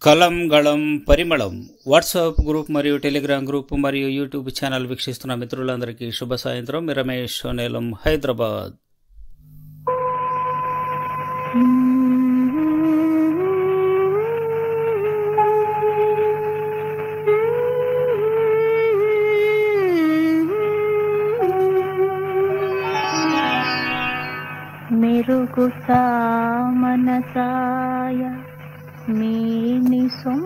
కలం గళం పరిమళం వాట్సాప్ గ్రూప్ మరియు టెలిగ్రామ్ గ్రూప్ మరియు యూట్యూబ్ ఛానల్ వీక్షిస్తున్న మిత్రులందరికీ శుభ సాయంత్రం మీ రమేష్ నేలం హైదరాబాద్ మెరుగు మనసాయ మేని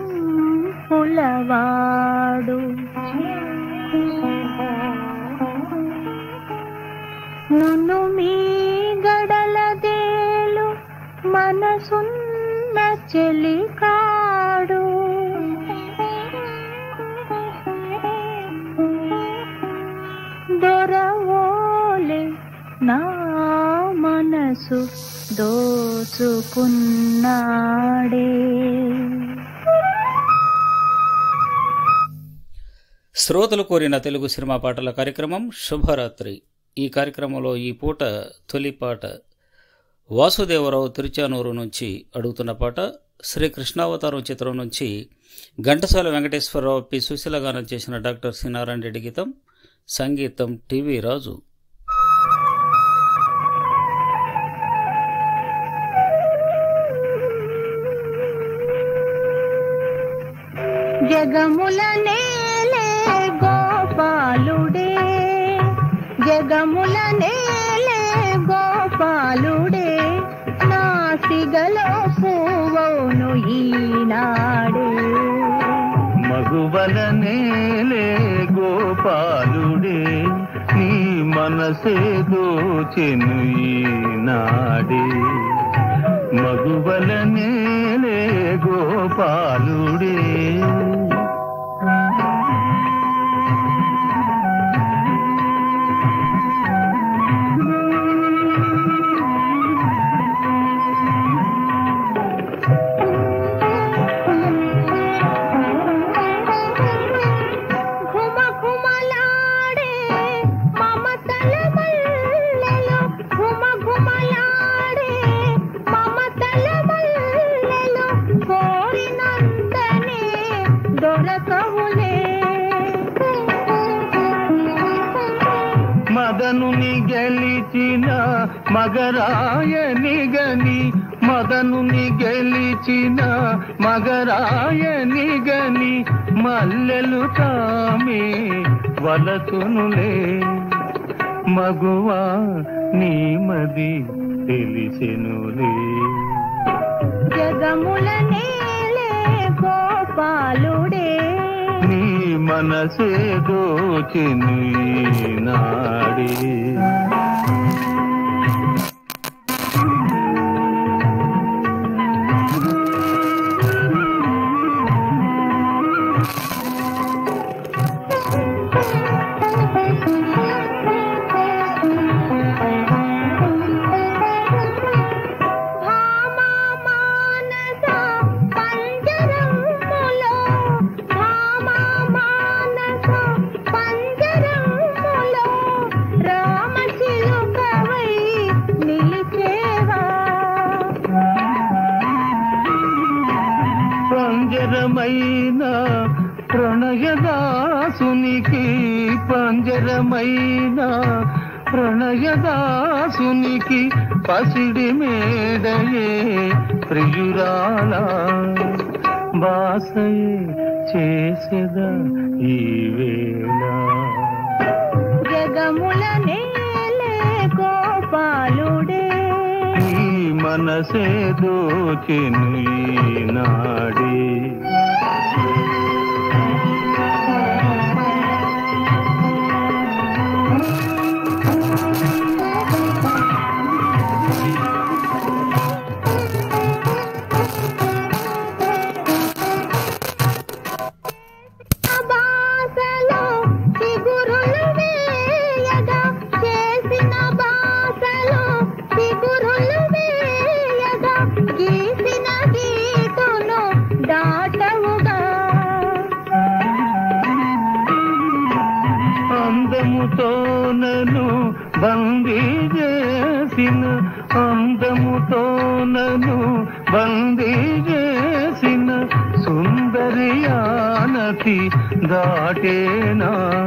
సొంపులవాడు నన్ను మీ గడలదేలు మనసున్న చెలికాడు దొరవోలే నా మనసు దోచుకున్నాడే శ్రోతలు కోరిన తెలుగు సినిమా పాటల కార్యక్రమం శుభరాత్రి ఈ కార్యక్రమంలో ఈ పూట తొలి పాట వాసుదేవరావు తిరుచానూరు నుంచి అడుగుతున్న పాట శ్రీ కృష్ణావతారం చిత్రం నుంచి ఘంటసాల వెంకటేశ్వరరావు పి సుశీల గానం చేసిన డాక్టర్ సి నారాయణ రెడ్డి గీతం సంగీతం టీవీ రాజు జగముల నేలే గోపాలుడే జగముల నేలే గోపాలుడే నాసిగలో పూవౌను ఈనాడే మగువల నేలే గోపాలుడే నీ మనసే దోచెను ఈనాడే మగువల నేలే గోపాలుడే ఘుమ ఘుమలాడే మమతల మల్లెలు ఘుమ ఘుమలాడే మమతల మల్లెలు కోరినంతనే దొరకవులే మదనుని గెలిచిన మగరాయని గని మదనుని గెలిచిన మగరాయని గని మల్లెలు తామే వలతునులే మగువా నీ మది తెలిసెనులే జగముల నేలే గోపాలుడే నీ మనసే దోచెను ఈనాడే భామా మానస పంజరములో భామా మానస పంజరములో రామచిలుకవై నిలిచేవా పంజరమైన ప్రణయదాసునికి పంజరమైన ప్రణయదాసునికి పసిడి మేడయే ప్రియురాల బాసయే చేసేద ఈ వేళ జగముల నేలే గోపాలుడే ఈ మనసే దోచెను ఈనాడే బాసలో చిగురులు వేయగా చేసిన బాసలో చిగురులు వేయగా గీసిన గీతును దాటవుగా అందముతో నన్ను బందీ చేసిన అందముతో నన్ను బందీ చేసిన మతి దాటేనా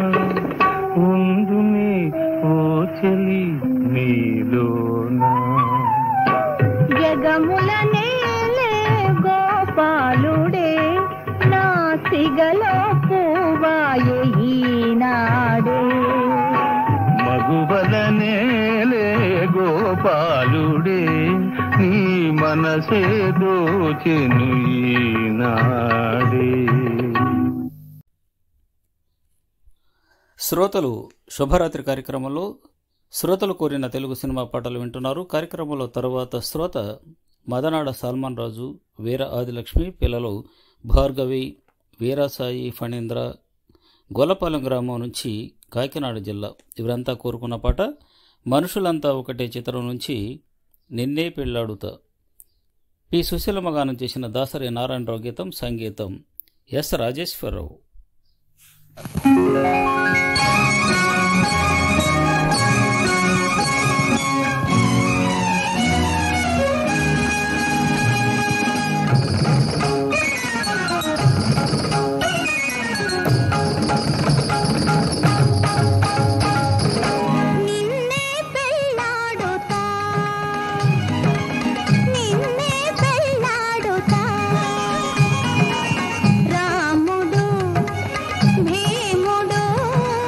ఉందునే ఓ చెలి నీలోనా జగముల నేలే గోపాలుడే నా సిగలో పూవాయే ఈనాడే మగువలనేలే గోపాలుడే నీ మనసే దోచెను ఈనాడే శ్రోతలు శుభరాత్రి కార్యక్రమంలో శ్రోతలు కోరిన తెలుగు సినిమా పాటలు వింటున్నారు కార్యక్రమంలో తరువాత శ్రోత మదనాడ సల్మాన్ రాజు వీర ఆదిలక్ష్మి పిల్లలు భార్గవి వీరాసాయి ఫణీంద్ర గొల్లపాలెం గ్రామం నుంచి కాకినాడ జిల్లా ఇవరంతా కోరుకున్న పాట మనుషులంతా ఒకటే చిత్రం నుంచి నిన్నే పెళ్ళాడుతా పి సుశీలమ్మ గానం చేసిన దాసరి నారాయణరావు గీతం సంగీతం ఎస్ రాజేశ్వరరావు నిన్నే పెళ్ళాడుతా నిన్నే పెళ్ళాడుతా రాముడు భీముడు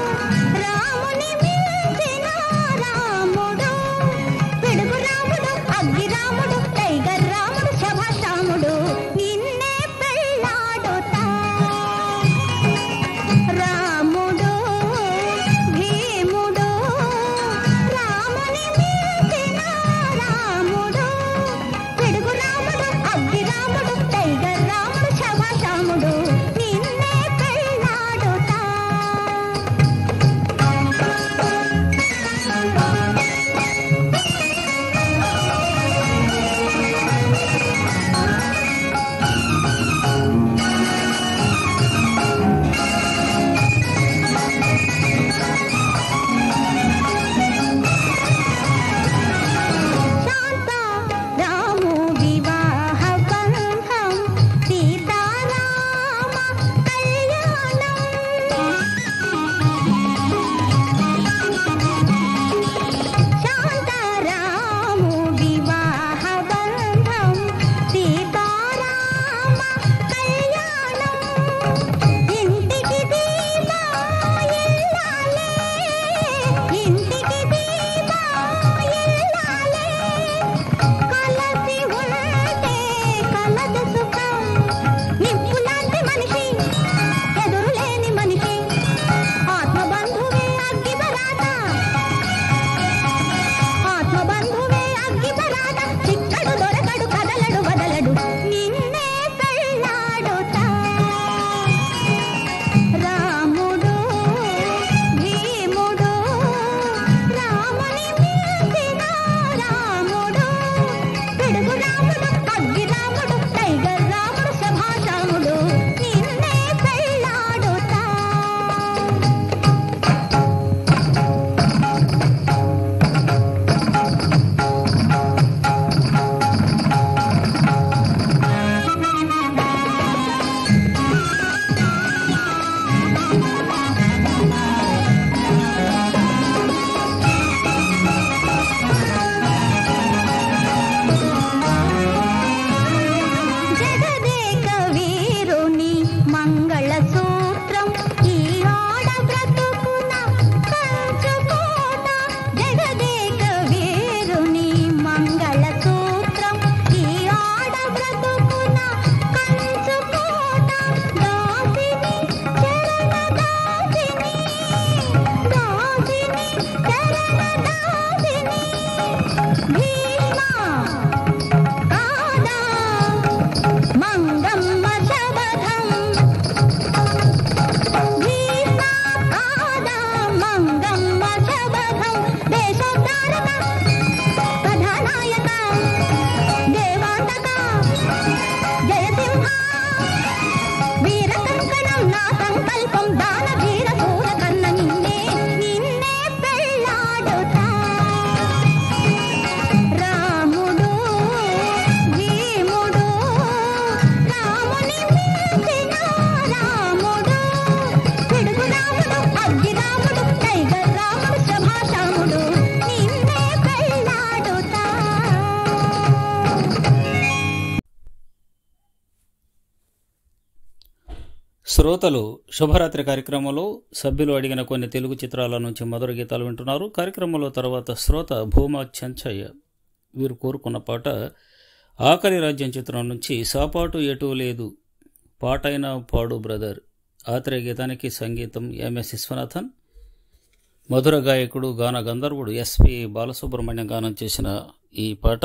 శ్రోతలు శుభరాత్రి కార్యక్రమంలో సభ్యులు అడిగిన కొన్ని తెలుగు చిత్రాల నుంచి మధుర గీతాలు వింటున్నారు కార్యక్రమంలో తర్వాత శ్రోత భూమా చెంచయ్య వీరు కోరుకున్న పాట ఆఖరి రాజ్యం చిత్రం నుంచి సాపాటు ఎటు లేదు పాటైన పాడు బ్రదర్ ఆత్రేయ గీతానికి సంగీతం ఎంఎస్ విశ్వనాథన్ మధుర గాయకుడు గాన గంధర్వుడు ఎస్పి బాలసుబ్రహ్మణ్యం గానం చేసిన ఈ పాట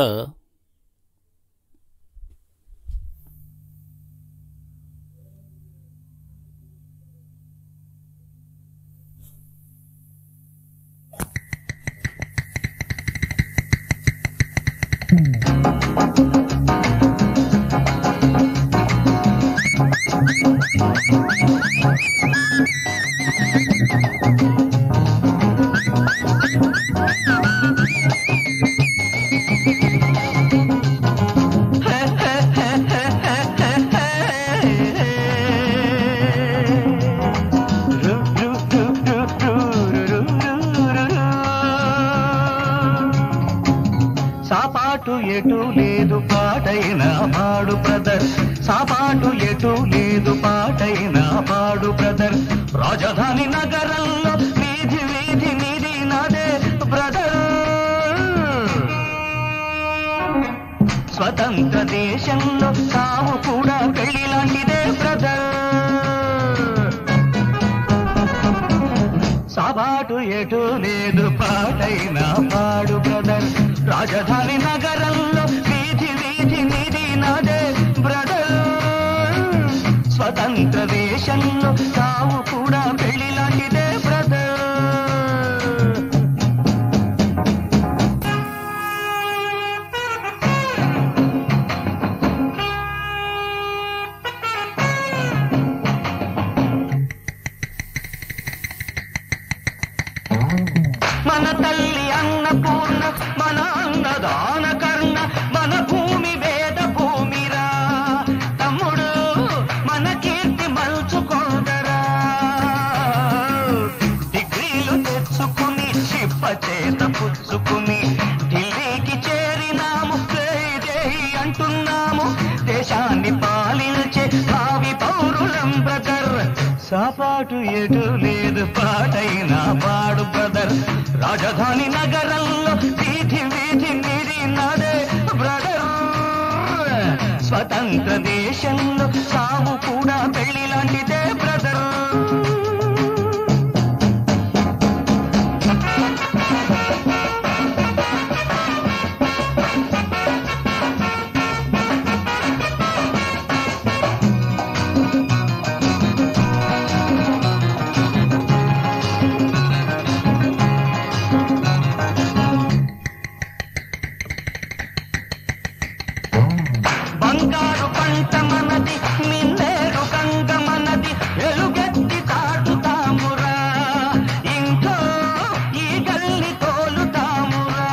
సాపాటు ఎటు లేదు పాటైన పాడు బ్రదర్ సాపాటు ఎటు లేదు పాటైన పాడు బ్రదర్ రాజధాని నగరంలో వీధి వీధి నీది నాదే బ్రదర్ స్వతంత్ర దేశంలో సావు కూడా పెళ్లి లాంటిదే బ్రదర్ సాబాటు ఎటు లేదు పాటైన పాడు బ్రదర్ రాజధాని నగరంలో వీధి వీధి నిధి నాదే బ్రదర్ స్వతంత్ర దేశంలో సావు కూడా పెళ్లి లాంటిదే బ్రదర్ మన తల్లి అన్నపూర్ణ మన అన్నదాన కర్ణ మన భూమి వేద భూమిరా తమ్ముడు మన కీర్తి మలుచుకోదరా డిగ్రీలు తెచ్చుకుని చిప్ప చేత పుచ్చుకుని ఢిల్లీకి చేరినాము జై జై అంటున్నాము దేశాన్ని పాలించే భావి పౌరులం బ్రదర్ సాపాటు ఎటు లేదు పాటైన పాడు బ్రదర్ రాజధాని నగరంలో వీధి వీధి నిధి నదే బ్రదర్ స్వతంత్ర దేశంలో సాగు కూడా పెళ్లి లాంటిదే బ్రదర్ బంగారు పంట మనది నిన్నేరు గంగ మనది ఎలుగెత్తి తాటుతామురా ఇంట్లో ఈ గల్లి తోలుతామురా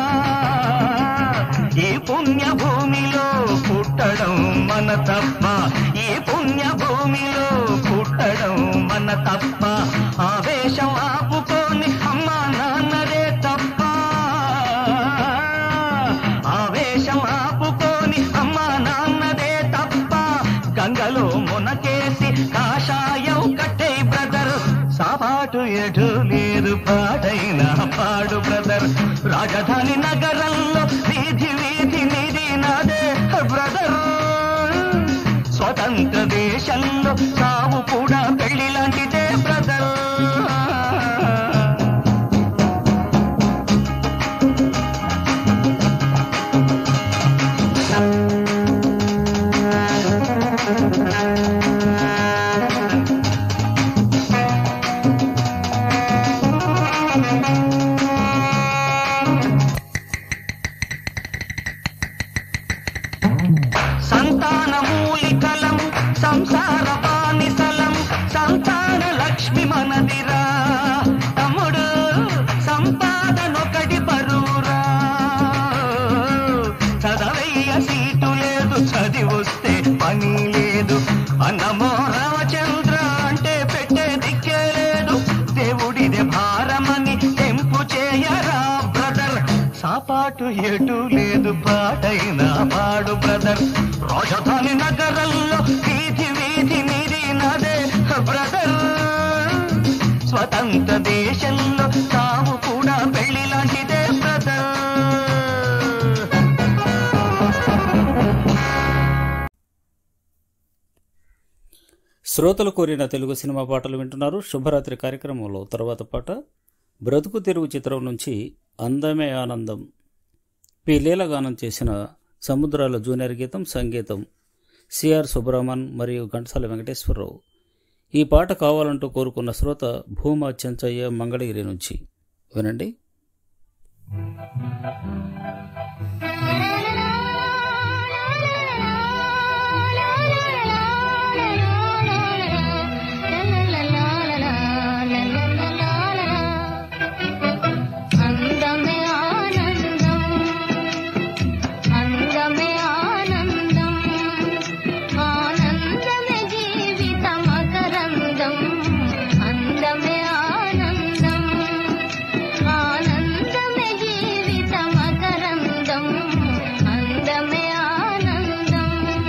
ఈ పుణ్య భూమిలో పుట్టడం మన తప్ప ఈ పుణ్య భూమిలో పుట్టడం మన తప్ప ఆవేశం ఆపుకొని అమ్మా నాన్నరే తప్ప ఆవేశం ఆపుకొని అమ్మా నాన్నదే తప్ప గంగలో మునకేసి కాషాయం కట్టే బ్రదర్ సాపాటు ఎటు లేదు పాడైన పాడు బ్రదర్ రాజధాని నగరంలో వీధి వీధి నిధి నాదే బ్రదర్ స్వతంత్ర దేశంలో సావు కూడా పెళ్లి లాంటిదే బ్రదర్ సంతాన మూలికలం సంసార బానిసలం సంతాన లక్ష్మి మనదిరా తమ్ముడు సంపాదనొకటి బరువురా చదవయ్య సీటు లేదు చదివొస్తే పని లేదు అన్నమో రామచంద్ర అంటే పెట్టే దిక్కే లేదు దేవుడిదే భారమని తెంపు చేయరా బ్రదర్ సాపాటు ఎటు లేదు పాటైన పాడు బ్రదర్ రాజధాని నగరంలో వీధి వీధి నిధి నదే సొంత దేశంలో సావు కూడా పెళ్లి లాంటిదే బ్రదర్ శ్రోతలు కోరిన తెలుగు సినిమా పాటలు వింటున్నారు శుభరాత్రి కార్యక్రమంలో తర్వాత పాట బ్రతుకు తెరువు చిత్రం నుంచి అందమే ఆనందం పి లీల గానం చేసిన సముద్రాల జూనియర్ గీతం సంగీతం సిఆర్ సుబ్రహ్మణ్ మరియు ఘంటసాల వెంకటేశ్వరరావు ఈ పాట కావాలంటూ కోరుకున్న శ్రోత భూమా చెంచయ్య మంగళగిరి నుంచి వినండి అందమే ఆనందం అందమే ఆనందం ఆనందమే జీవిత మకరందం అందమే ఆనందం ఆనందమే జీవిత మకరందం అందమే ఆనందం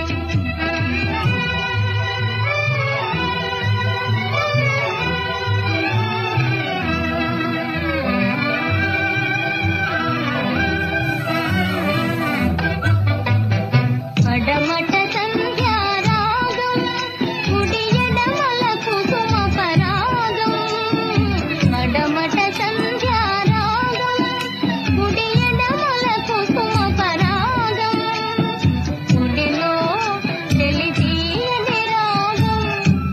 పడమట సంధ్యారాగం కుడియడమల కుసుమ పరాగం పడమట సంధ్యారాగం కుడియడమల కుసుమ పరాగం కుడిలో తెలితీయని రాగం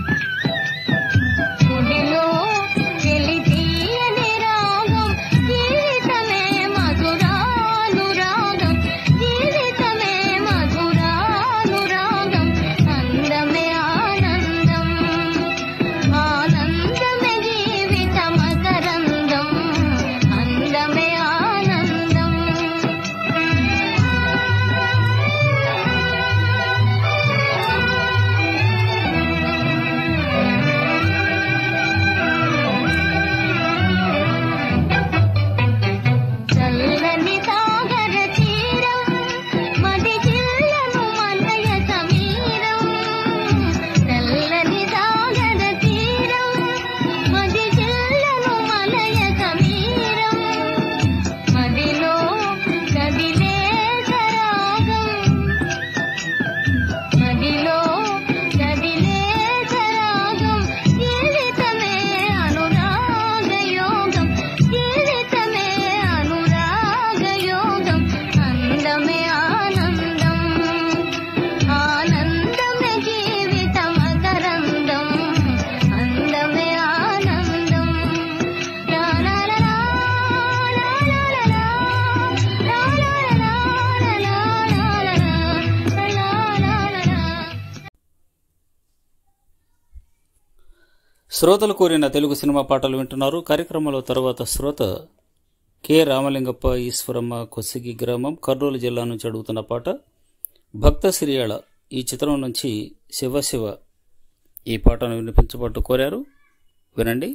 కుడిలో తెలితీయని రాగం జీవితమే మధురానురాగం జీవితమే మధురానురాగం అందమే ఆనందం ఆనందమే జీవిత మకరందం అందమే ఆనందం చల్లని సాగర తీరం మది జిల్లను మనయ సమీరం చల్లని సాగర తీరం మది జిల్లను మనయ సమీరం మదిలో కదిలే సరాగం నదిలో నదిలే సరాగం జీవితమే అనురాగ యోగం జీవితమే అనురాగ యోగం అందమే ఆనందం ఆనందమే జీవిత మకరందం అందమే ఆనందం లా లా లా లా, లా లా లా లా, లా లా లా లా, లా లా లా లా లా లా. శ్రోతలు కోరిన తెలుగు సినిమా పాటలు వింటున్నారు కార్యక్రమంలో తర్వాత శ్రోత కె రామలింగప్ప ఈశ్వరమ్మ కొసిగి గ్రామం కర్నూలు జిల్లా నుంచి అడుగుతున్న పాట భక్త సిరియాళ ఈ చిత్రం నుంచి శివ శివ ఈ పాటను వినిపించబట్టు కోరారు వినండి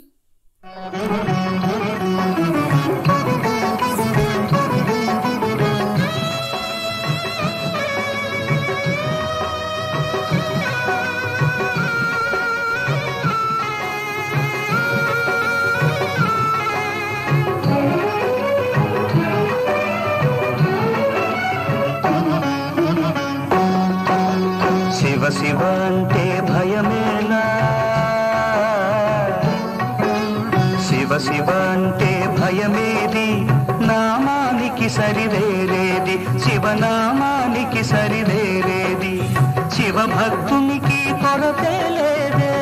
శివ శివ అంటే భయమేలా శివ శివ అంటే భయమేది నామానికి సరివేరేది శివనామానికి సరివేరేది శివ భక్తునికి కొరతే లేదే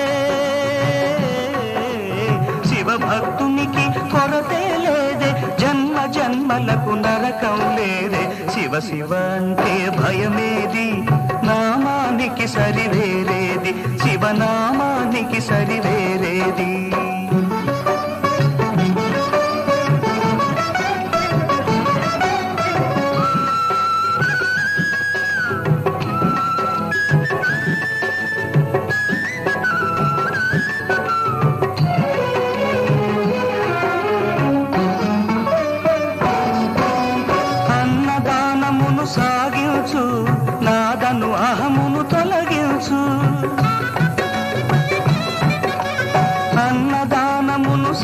శివ భక్తునికి కొరతే లేదే జన్మ జన్మలకు నరకం లేదే శివ శివ అంటే భయమేది నామానికి సరివేరేది శివనామానికి సరివేరేది అన్నదానమును సాగించు నాదను అహమును తొలగించు అన్నదానమును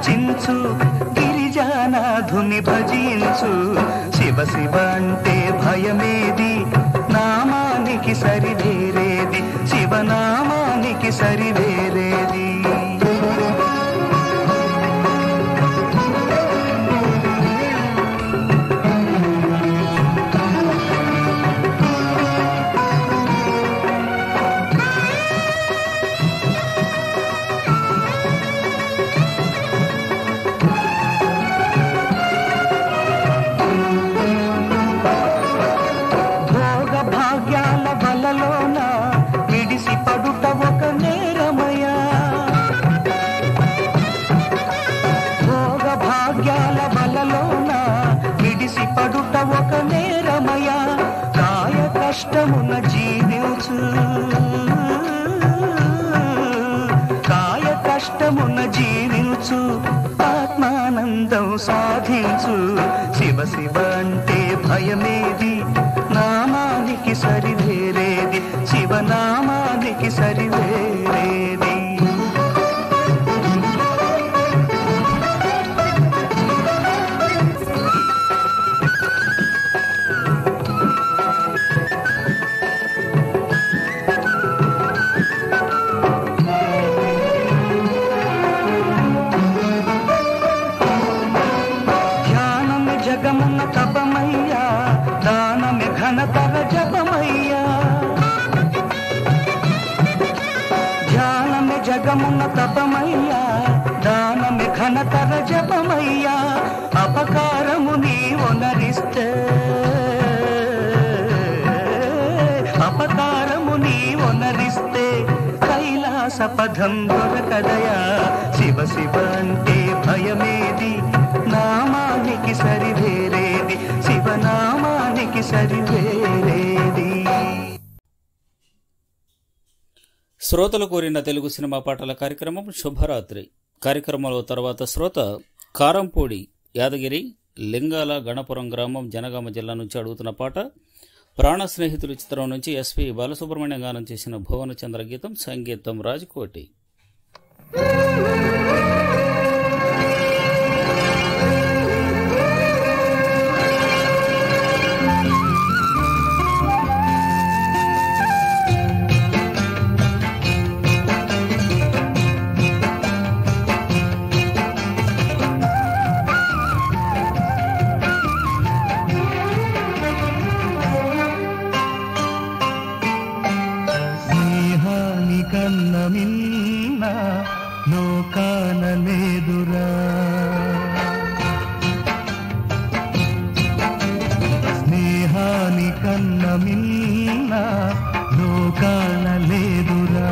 అర్చించు గిరిజానాథుని భజించు శివ శివ అంటే భయమేది నామానికి సరివేరేది శివనామానికి సరివేరేది భోగ భాగ్యాల వలలోన విడిసి పడుట ఒక నేరమయా భోగ భాగ్యాల వలలోన విడిసి పడుట ఒక నేరమయా కాయ కష్టమున జీవించు కాయ కష్టమున జీవించు ఆత్మానందం సాధించు శివ శివ అంటే భయమేది నామానికి సరివేరేది శివనామానికి సరివేరేది ధ్యానమే జగమున్న తపమయ్యా దానమే ఘనతర జపమయ్యా ధ్యానమే జగమున్న తపమయ్యా దానమే ఘనతర జపమయ్యా అపకారము నీ ఒనరిస్తే అపకారము నీ ఒనరిస్తే కైలాస పదం దొరకదయా శివ శివ అంటే భయమేది నామానికి సరివేరేది శివనామానికి సరివేరేది శ్రోతలు కోరిన తెలుగు సినిమా పాటల కార్యక్రమం శుభరాత్రి కార్యక్రమంలో తర్వాత శ్రోత కారంపూడి యాదగిరి లింగాల గణపురం గ్రామం జనగామ జిల్లా నుంచి అడుగుతున్న పాట ప్రాణ స్నేహితులు చిత్రం నుంచి ఎస్పి బాలసుబ్రహ్మణ్యం గానం చేసిన భువనచంద్ర గీతం సంగీతం రాజ్కోటి స్నేహాని కన్న మిన్న లోకాన లేదురా స్నేహాని కన్న మిన్న లోకాన లేదురా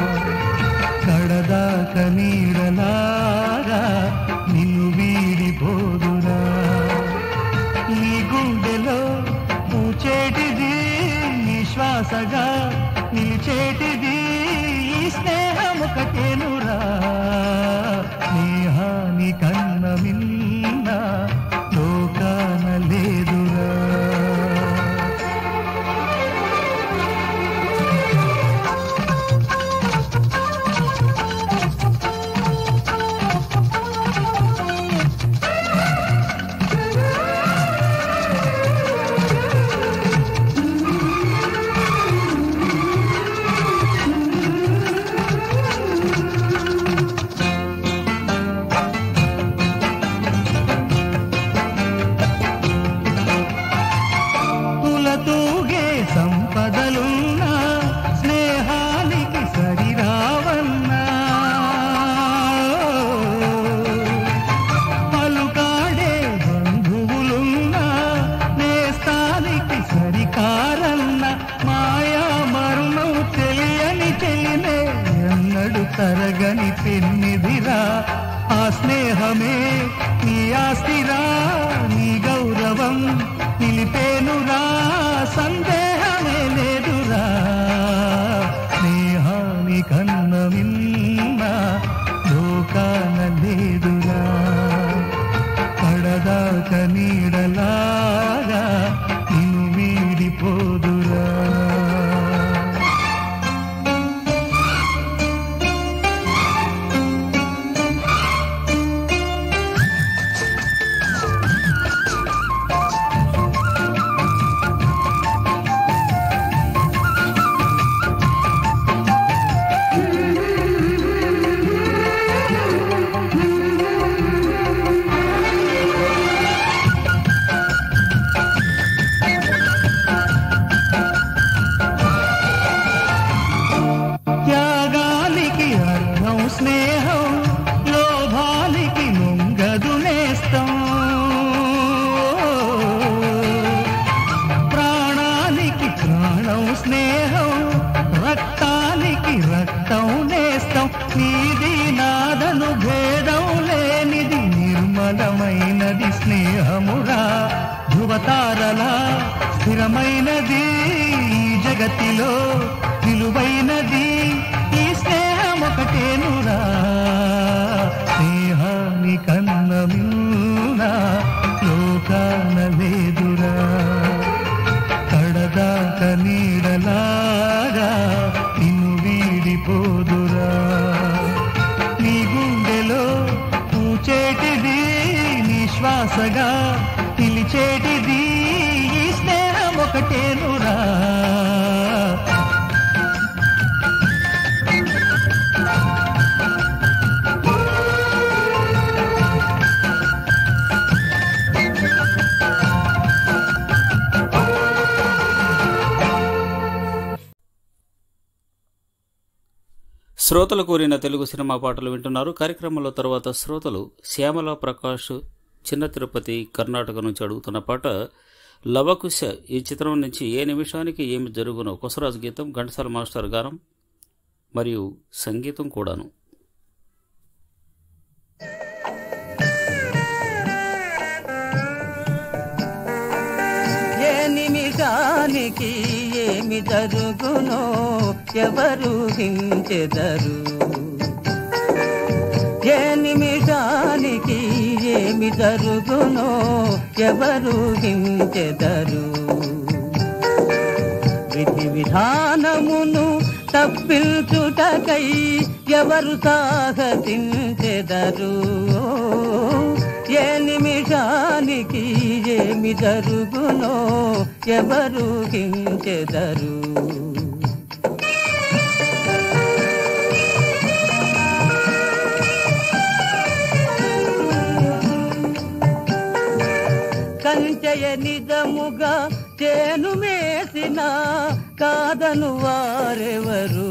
కడదాక నీడలాగా నిన్ను వీడిపోదురా నీ గుండెలో పూచేటిది నీ శ్వాసగా నిలిచేటిది ఈ స్నేహముకటేనురా స్నేహాని కన్న మిన్న లోకాన లేదురా తులతూగే సంపదలున్నా స్నేహానికి సరిరావన్నా పలుకాడే బంధువులున్నా నేస్తానికి సరికారన్న మాయా మరుణం తెలియని తెలినే ఎన్నడు తరగని పెన్నిదిరా ఆ స్నేహమే నీ ఆస్తిరా నీ గౌరవం నిలిపేనురా సందేహమే లేదురా స్నేహాని కన్న మిన్న లోకాన లేదురా పడదాక నీడలాగా నిన్ను వీడిపోదురా స్నేహం లోభానికి ముంగదు నేస్తం ప్రాణానికి ప్రాణం స్నేహం రక్తానికి రక్తం నేస్తం నీది నాదను భేదం లేనిది నిర్మలమైనది స్నేహమురా ధృవతారలా స్థిరమైనది ఈ జగతిలో విలువైనది ఈ స్నేహం ఒకటేనురా స్నేహాని కన్న మిన్నా లోకాన లేదురా కడదాక నీడలాగా నిన్ను వీడిపోదురా నీ గుండెలో పూచేటిది నీ శ్వాసగా పిలిచేటిది ఈ స్నేహం ఒకటేనురా శ్రోతలు కోరిన తెలుగు సినిమా పాటలు వింటున్నారు కార్యక్రమంలో తర్వాత శ్రోతలు శ్యామల ప్రకాష్ చిన్న తిరుపతి కర్ణాటక నుంచి అడుగుతున్న పాట లవకుశ ఈ చిత్రం నుంచి ఏ నిమిషానికి ఏమి జరుగునో కొసరాజు గీతం ఘంటసాల మాస్టర్ గానం మరియు సంగీతం కూడాను ఏ నిమిషానికి ఏమి జరుగునో ఎవరు హించెదరు ఏ నిమిషానికి ఏమి జరుగునో ఎవరు హించెదరు విధి విధానమును తప్పించుటకై ఎవరు సాహసించెదరు ఏ నిమిషానికి ఏమి జరుగునో ఎవరు హించెదరు కంచెయ నిజముగా చేను మేసిన కాదను వారెవరు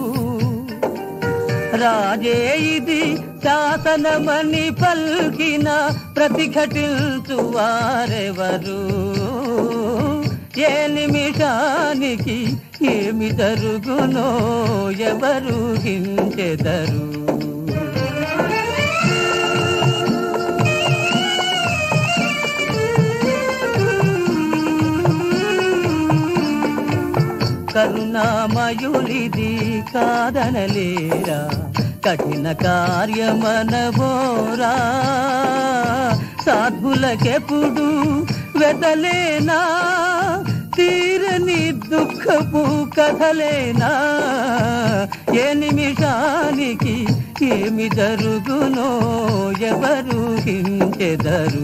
రాజే ఇది శాసనమని పల్కిన ప్రతిఘటించు వారెవరు ఏ నిమిషానికి ఏమి జరుగునో ఎవరు హించెదరు కరుణామయులిది కాదనలేరా కఠిన కార్యమనబోరా సాధులకెప్పుడు వెదలేనా తీరని దుఃఖపు కథలేనా ఏ నిమిషానికి ఏమి జరుగునో ఎవరు హించెదరు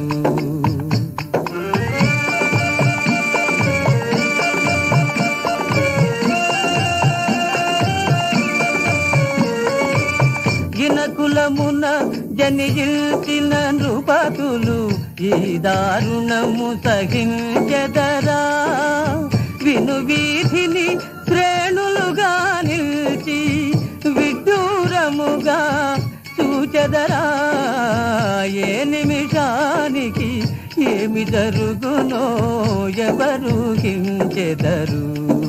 గినకులమున జనిగిల్చిన నృపతులు ఈ దారుణము సహించెదరా విను వీధిని శ్రేణులుగా నిలిచి విడ్డూరముగా చూచెదరా ఏ నిమిషానికి ఏమి జరుగునో ఎవరు హించెదరు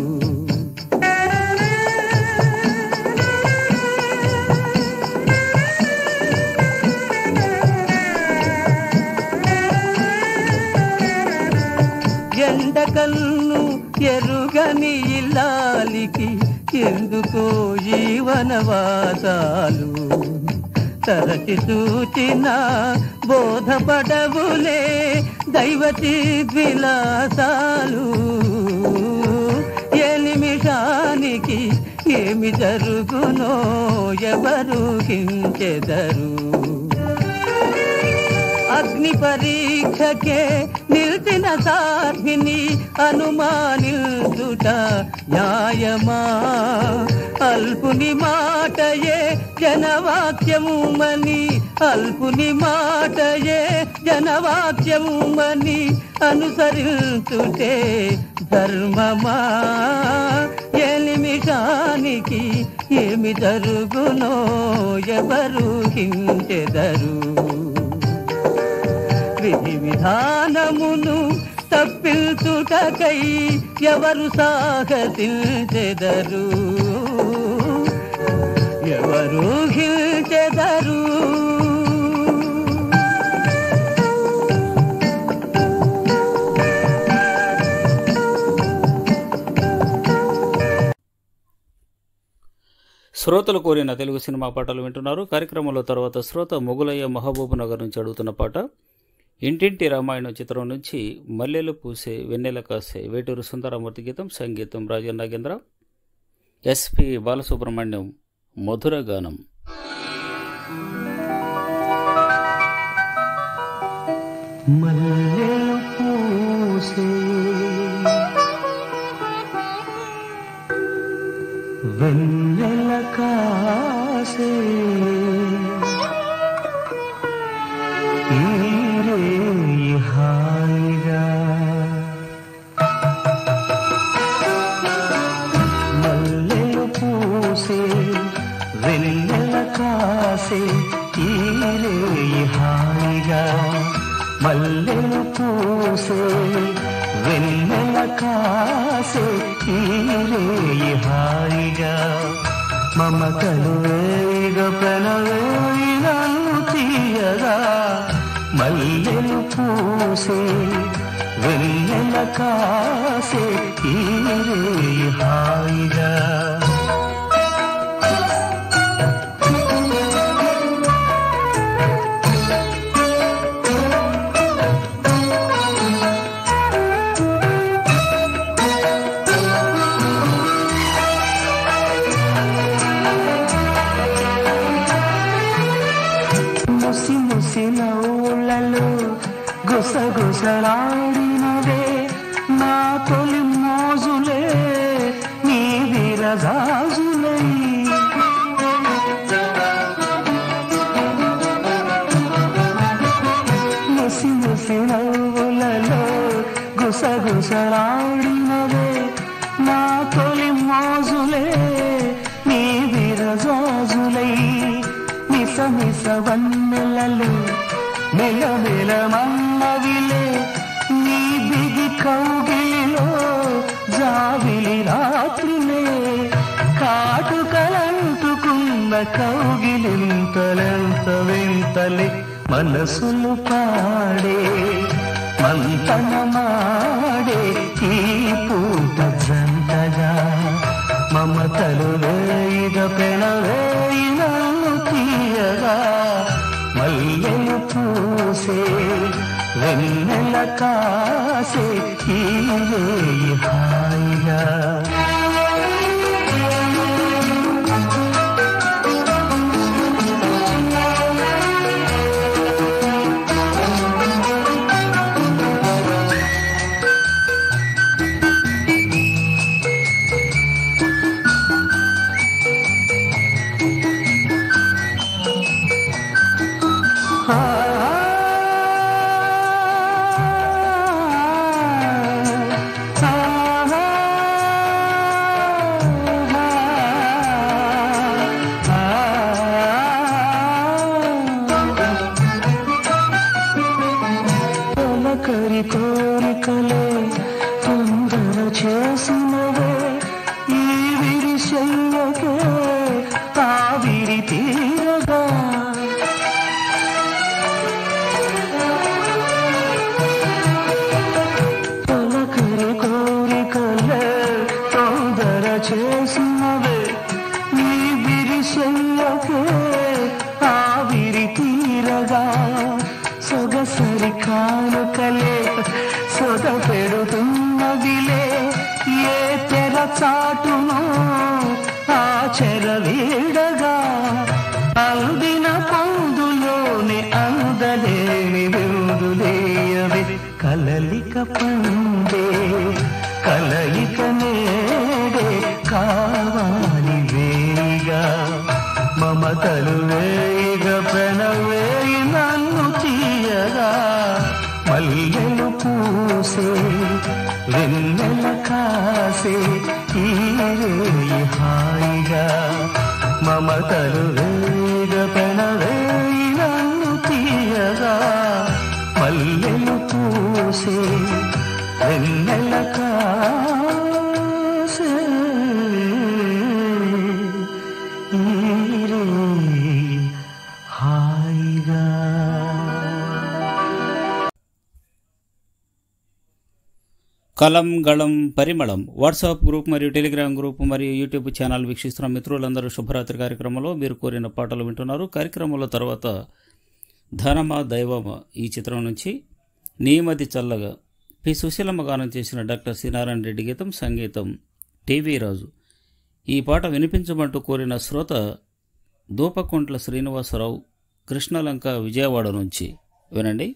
ఎండకల్ను ఎరుగని ఇల్లాలికి ఎందుకో జీవనవాసాలు తరచి చూచిన బోధపడవులే దైవతి విలాసాలు ఏ నిమిషానికి ఏమి జరుగునో ఎవరు హించెదరు అగ్ని పరీక్షకే నిలిచిన సాధ్విని అనుమానిల్చుట న్యాయమా అల్పుని మాటయే జనవాక్యముమని అల్పుని మాటయే జనవాక్యముమని అనుసరించుటే ధర్మమా ఏ నిమిషా లోకానికి ఏమి జరుగునో ఎవరు హించెదరు విధి విధానమును తప్పించుటకై ఎవరు సాహసించెదరు ఎవరు హించెదరు శ్రోతలు కోరిన తెలుగు సినిమా పాటలు వింటున్నారు కార్యక్రమంలో తర్వాత శ్రోత మొగులయ్య మహబూబ్ నగర్ నుంచి అడుగుతున్న పాట ఇంటింటి రామాయణం చిత్రం నుంచి మల్లెలు పూసే వెన్నెల కాసే వేటూరు సుందరమూర్తి గీతం సంగీతం రాజన్ నాగేంద్ర ఎస్పి బాలసుబ్రహ్మణ్యం మధుర గానం మల్లెలు పూసే వెన్నెల కాసే ఈరే హాయిగా మల్లెలు పూసే వెన్నెల కాసే ఈరే హాయిగా మల్లెలు పూసే వెన్నెల కాసే ఈరే హాయిగా మమతలు వేగ ప్రణవేయినను తీయగా మల్లెలు పూసే వెన్నెల కాసే ఈరే హాయిగా ముసి ముసి నవ్వులలో గుసగుసలాడినవే నా తొలి మోజులే నీ విరజాజులై ముసి ముసి నవ్వులలో గుసగుసలాడినవే నా తొలి మోజులే నీ విరజాజులై మిస మిస వన్నెలలో మెల మెల మన్నవిలే నీ బిగి కౌగిలిలో జావిలి రాత్రులే కాటుకలంటుకున్న కౌగిలింతలెంత వింతలే మనసులు పాడే మంతనమాడే ఈ పూట జంటగా మమతలు వేయిగ పెనవేయి నన్ను తీయగా మల్లెలు పూసే వెన్నెల కాసే ఈ వేయి హాయిగా కరి కోరికలే తొందర చేసినవే ఈ విరిశయ్యకే ఆవిరి తీరగా తొలకరి కోరికలే తొందర చేసినవే నీ బిరిశయ్యకే ఆవిరి తీరగా సొగసరి కానుకలే సొద పెడుతున్నదిలే ఏ తెర చాటునో ఆ చెర వీడగా అందిన పొందులోని అందలేని విందులేయవి కలలిక పండే కలయిక నేడే కావాలి వేగా మమతలు వేగ ప్రణవేయి నన్ను తీయగా మల్లెలు పూసే వెన్నెల కాసే ఈ రేయి హాయి మమతలు వేగ పెనవేయి నన్ను తీయగా మల్లెలు పూసే వెన్నెల కాసే ఈరే హాయిగా కలం గళం పరిమళం వాట్సాప్ గ్రూప్ మరియు టెలిగ్రామ్ గ్రూప్ మరియు యూట్యూబ్ ఛానల్ వీక్షిస్తున్న మిత్రులందరూ శుభరాత్రి కార్యక్రమంలో మీరు కోరిన పాటలు వింటున్నారు కార్యక్రమంలో తర్వాత ధనమ దైవమ ఈ చిత్రం నుంచి నీమది చల్లగా పి సుశీలమ్మ గానం చేసిన డాక్టర్ సి నారాయణ రెడ్డి గీతం సంగీతం టీవీ రాజు ఈ పాట వినిపించమంటూ కోరిన శ్రోత దూపకుంట్ల శ్రీనివాసరావు కృష్ణలంక విజయవాడ నుంచి వినండి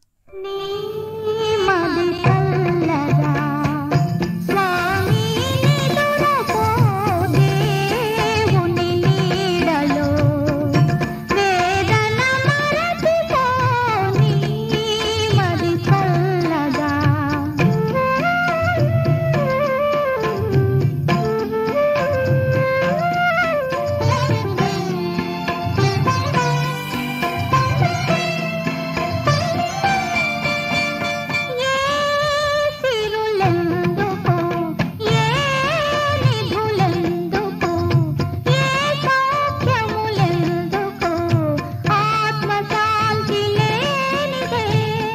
మది చల్లగా స్వామి నిదురపో దేవుని నీడలో వేదన మరచిపోని మది చల్లగా ఏ సిరులెందుకు ఏ నిధులెందుకు ఏ సౌఖ్యములెందుకు ఆత్మశాంతి లేనిదే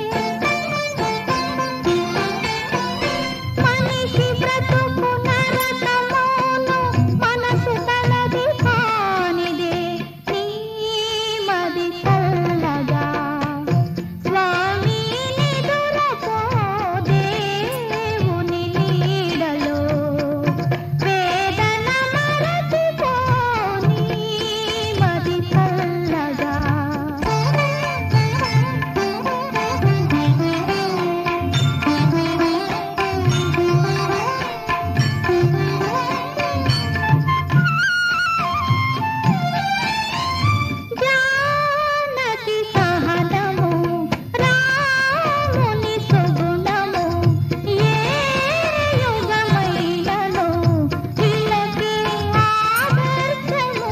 మనిషి బ్రతుకు నరకమోను మనసు తనది కానిదే నీ మది చల్లగా స్వామి నిదురపో దేవుని నీడలో వేదన మరచిపోని మది చల్లగా జానకి సహనము రాముని సుగుణము ఏ యుగమైనను ఇలకి ఆదర్శము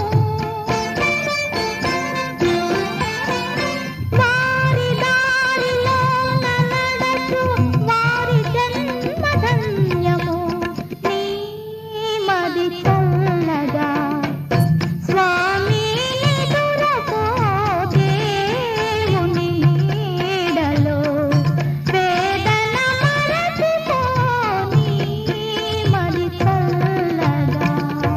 వారి దారిలో నడచు వారి జన్మధన్యము నీ మది చల్లగా స్వామి నిదురపో దేవుని నీడలో వేదన మరచిపోని మది చల్లగా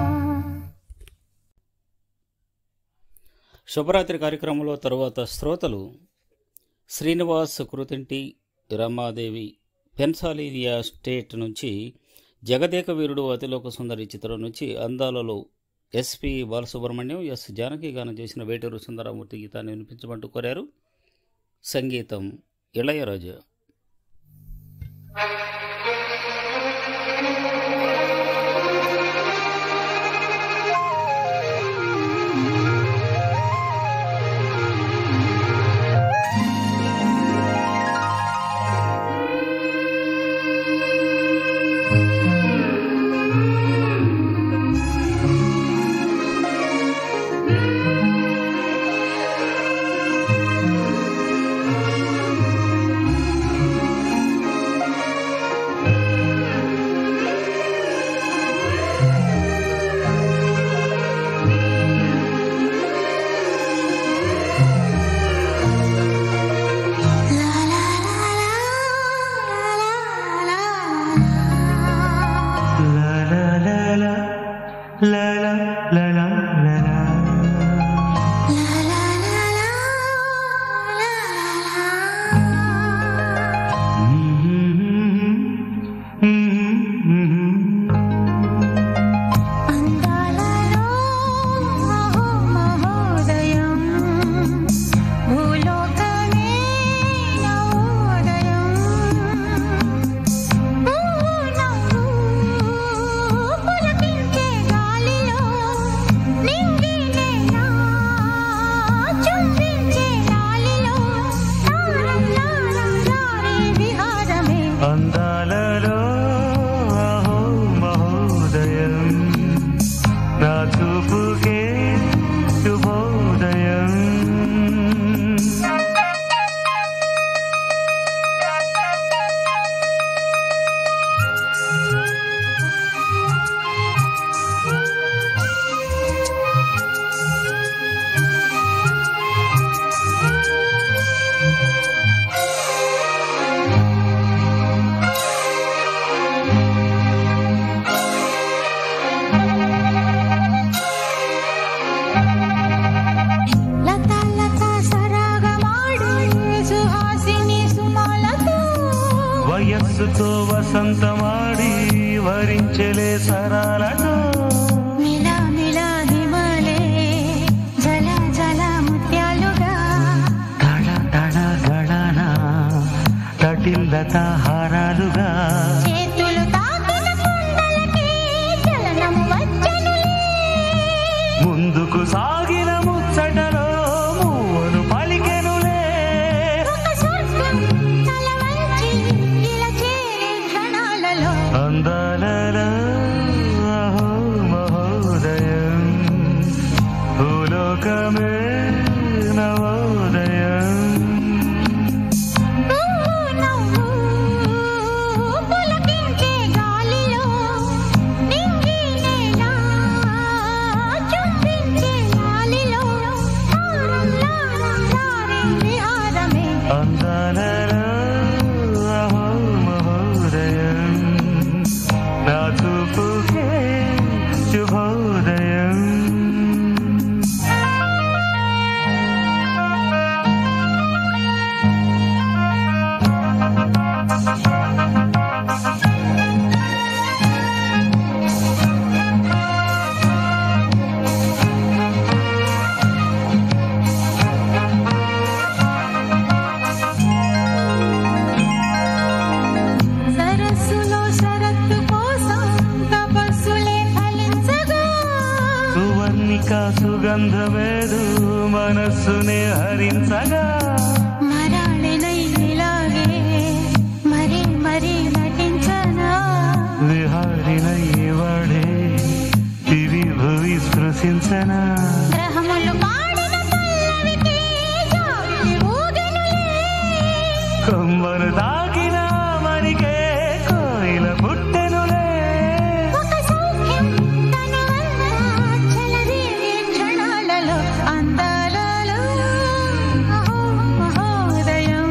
శుభరాత్రి కార్యక్రమంలో తరువాత శ్రోతలు శ్రీనివాస్ కృతింటి రమాదేవి పెన్సాలియా స్టేట్ నుంచి జగదేక వీరుడు అతిలోక సుందరి చిత్రం నుంచి అందాలలో ఎస్పి బాలసుబ్రహ్మణ్యం ఎస్ జానకి గానం చేసిన వేటూరు సుందరమూర్తి గీతాన్ని వినిపించమంటూ కోరారు సంగీతం ఇళయరాజా ఆ లత లత సరాగమాడు సుహాసిని సుమాలతో వయస్సుతో వసంతమాడి వరించలే సరాలతో మిలా మిలా హిమలే జల జల ముత్యాలుగా తడ తడ గడన తటిల్లత హారాలుగా చేతులు తాకిన కుండలకి చలనము వచ్చనులే ముందుకు సాగిన ముచ్చటలో మూవను పలికెనులే ఒక స్వర్గం తల వంచి ఇలా చేరే క్షణాలలో అందాలలో అహో మహోదయం భూలోకమే నవోదయం నువ్వు నవ్వు పులకించే గాలిలో నింగి నేల చుంబించే గాలిలో హారం లారం సారే విహారమే అందాలలో అహో మహోదయం నా చూపుకే శుభోదయం సరస్సులో శరత్తు కోసం తపస్సులే ఫలించగా సువర్ణిక సుగంధమేదు మనస్సునే హరించగా మరాళినై ఇలాగే మరీ మరీ నటించనా విహారినై వాడే దివి భువి స్పృశించనా గ్రహములు పాడిన పల్లవికి జాబిలి ఊగెనులే కొమ్మను తాకిన మరికే కోయిల పుట్టెనులే ఒక సౌఖ్యం తను వల్ల చెలరేగే క్షణాలలో అందాలలో అహో మహోదయం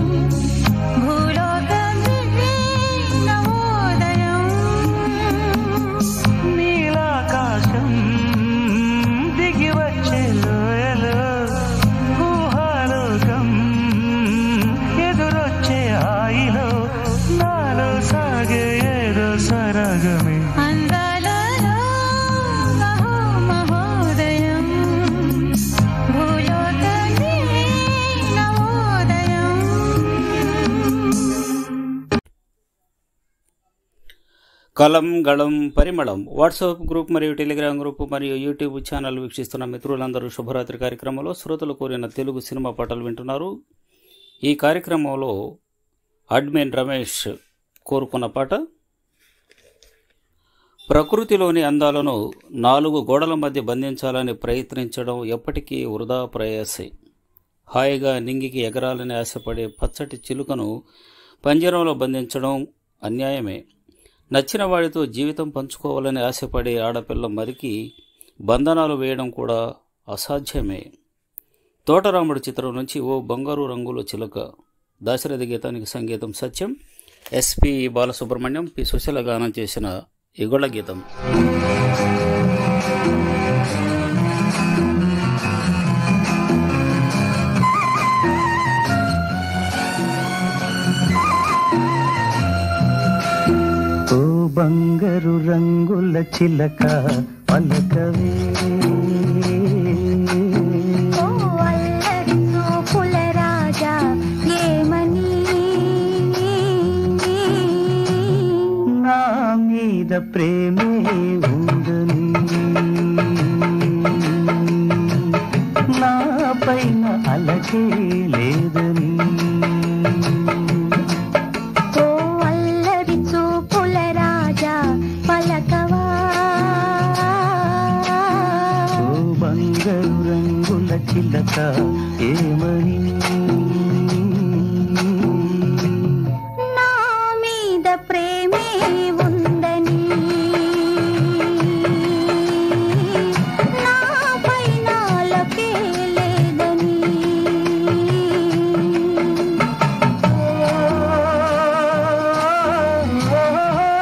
భూలోకమే నవోదయం నీలాకాశం దిగి వచ్చే లోయలో ఊహాలోకం ఎదురొచ్చే హాయిలో నాలో సాగే ఏదో సరగమే అందాలలో అహో మహోదయం భూలోకమే నవోదయం కలం గళం పరిమళం వాట్సాప్ గ్రూప్ మరియు టెలిగ్రామ్ గ్రూప్ మరియు యూట్యూబ్ ఛానల్ వీక్షిస్తున్న మిత్రులందరూ శుభరాత్రి కార్యక్రమంలో శ్రోతలు కోరిన తెలుగు సినిమా పాటలు వింటున్నారు ఈ కార్యక్రమంలో అడ్మిన్ రమేష్ కోరుకున్న పాట ప్రకృతిలోని అందాలను నాలుగు గోడల మధ్య బంధించాలని ప్రయత్నించడం ఎప్పటికీ వృధా ప్రయాసే హాయిగా నింగికి ఎగరాలని ఆశపడే పచ్చటి చిలుకను పంజరంలో బంధించడం అన్యాయమే నచ్చిన వాడితో జీవితం పంచుకోవాలని ఆశపడే ఆడపిల్ల మరికి బంధనాలు వేయడం కూడా అసాధ్యమే తోటరాముడు చిత్రం నుంచి ఓ బంగారు రంగుల చిలుక దాశరథి గీతానికి సంగీతం సత్యం ఎస్పి బాలసుబ్రహ్మణ్యం పి సుశీల గానం చేసిన యుగళ గీతం ఓ బంగారు రంగుల చిలక పలకవే ఓ అల్లరి చూపుల రాజా ఏమని నా మీద ప్రేమే ఉందని నా పైన అలకే లేదని ఓ అల్లరి చూపుల రాజా పలకవా ఓ బంగారు రంగుల చిలక ఏమని నా మీద ప్రేమే ఉందని నా పైన అలకే లేదని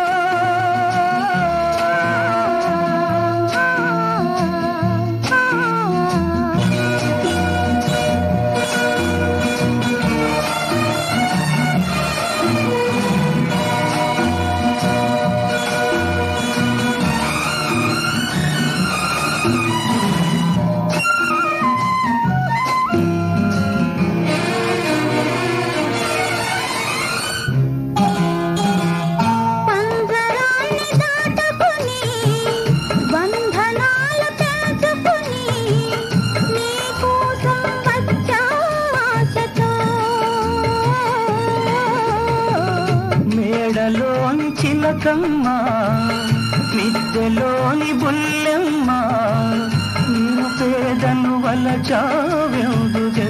ఆ చిలకమ్మ మిద్దెలోని బుల్లెమ్మ నేను పేదను వల్ల చావెందుగే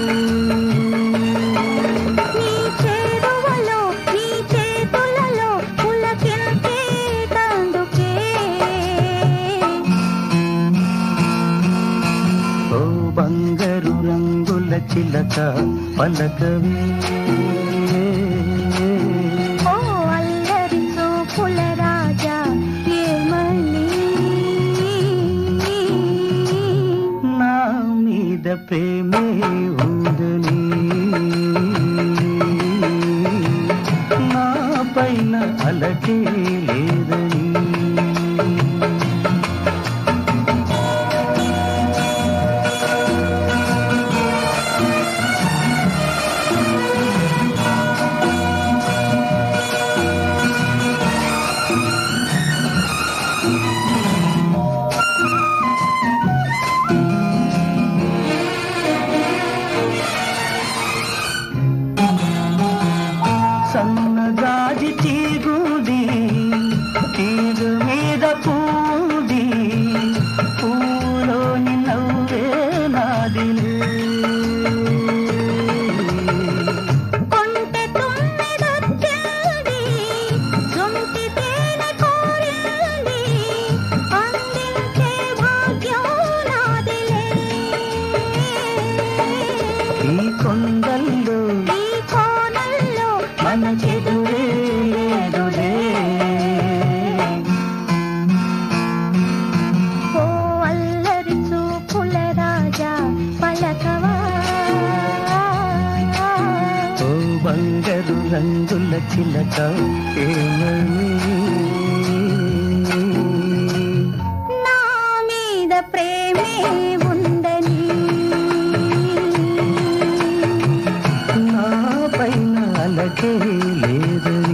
నీ చేరువలో నీ చేతులలో పులకించే తందుకే ఓ బంగారు రంగుల చిలక పలకవే ఓ అల్లరి చూపుల రాజా ఏమని నా మీద ప్రేమే ఉందని నా పైన అలకే లేదని సన్నగాజి తీగుది తీరు మీద పూది పూలోని నవ్వే నాదిలే కొంటె తుమ్మెదొచ్చింది సొంటి తేనె కోరింది అందించే భాగ్యం నాదిలే ఈ కొండల్లో ఈ కోణంలో మన చెదురే లేదులే ఓ అల్లరి చూపుల రాజా పలకవా ఓ బంగారు రంగుల చిలక ఏమని నా మీద ప్రేమే ఉందని నా పైన అలకే లేదని